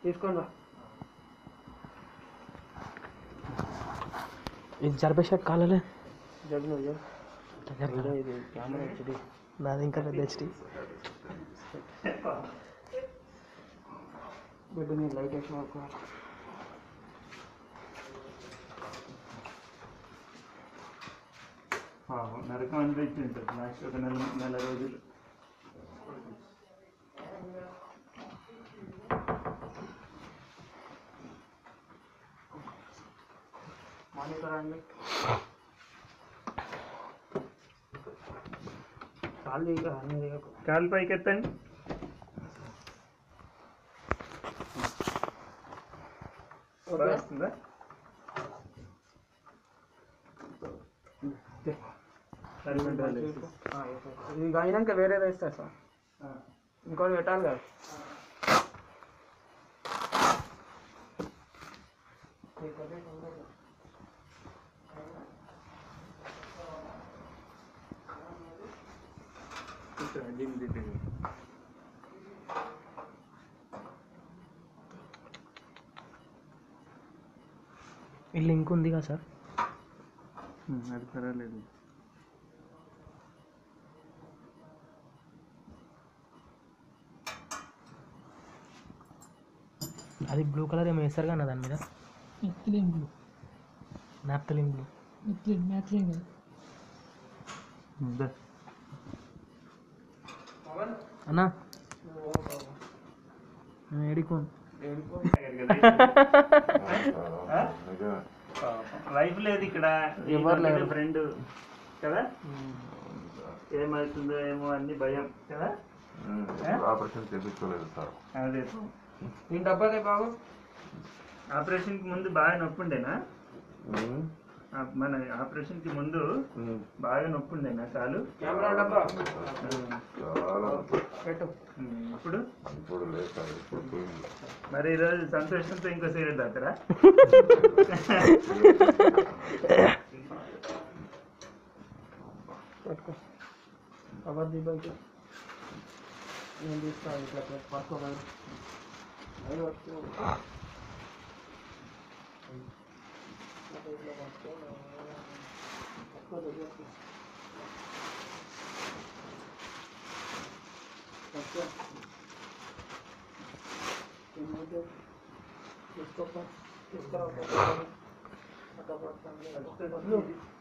తీసుకొని రా ఇది జరిపేసాక కాలలే జగ్గు జగ్గు ఇది కెమెరా హెచ్డి నాది ఇంకా పెద్ద హెచ్డి బెడ్ మీద లైట్ వేసిన వరకు నరకం అనిపించింది లాస్ట్ ఒక నెల నెల రోజులు మానిటర్ అండి చాలు ఇక అన్ని దిగకు. కాలు పైకి ఎత్తండి వస్తుందా సరిపోయింది ఆ, ఇది అయినాక వేరేది వేస్తా సార్ ఇంకోటి పెట్టాలి కదా దీన్ని దీన్ని ఈ లింక్ ఉంది కదా సార్ అది పర్వాలేదు అది బ్లూ కలర్ ఏమో వేస్తారు కదా దాని మీద methylene blue naphthalene blue methylene methylene కదా అన్నా ఏడికో వైఫ్ లేదు ఇక్కడ ఎవరు లేరు. ఫ్రెండ్ కదా ఏమవుతుందో ఏమో అన్ని భయం కదా ఆపరేషన్ చేయించుకోలేదు సార్ అదే నేను డబ్బాదే బాబు ఆపరేషన్ కి ముందు బాగా నొప్పి ఉండేనా ఆ- మన ఆపరేషన్ కి ముందు బాగా నొప్పి ఉండేనా కాలు కెమెరా డబ్బా చాలా పెట్టు ఉమ్, ఇప్పుడు ఇప్పుడు లేదు సార్ ఇప్పుడు పోయింది మరి ఈరోజు సంతోషంతో ఇంకో సీరియల్ తాతారా పెట్టుకో కవర్ ది బైక్ నేను తీస్తాను ఇట్లా పెట్టి పట్టుకో బయట అది పట్టుకో ఇట్లా పట్టుకో. పట్టుకో దగ్గరికి. పట్టుకో. తిమ్మితే. తీసుకోపా. తీసుకురా పట్టుకో. అట్లా పట్టుకో.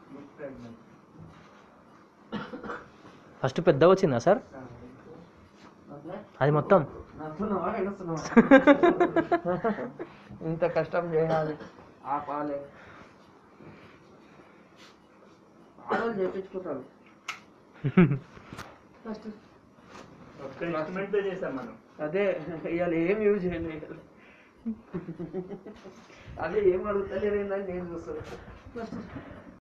ఫస్ట్ పెద్ద వచ్చిందా సార్ అట్లా అది మొత్తం నవ్వుతున్నావా ఏడుస్తున్నావా ఇంత కష్టం చేయాలి ఆ పాలే ఆడవాళ్ళు చేపించుకుంటారు ఫస్ట్ ఒక్క ఇన్స్ట్రుమెంట్ తో చేసాం మనం అదే ఇవాళ ఏం యూజ్ చేయండి అదే ఏం అడుగుతలేరు ఏందని నేను చూస్తాను ఫస్ట్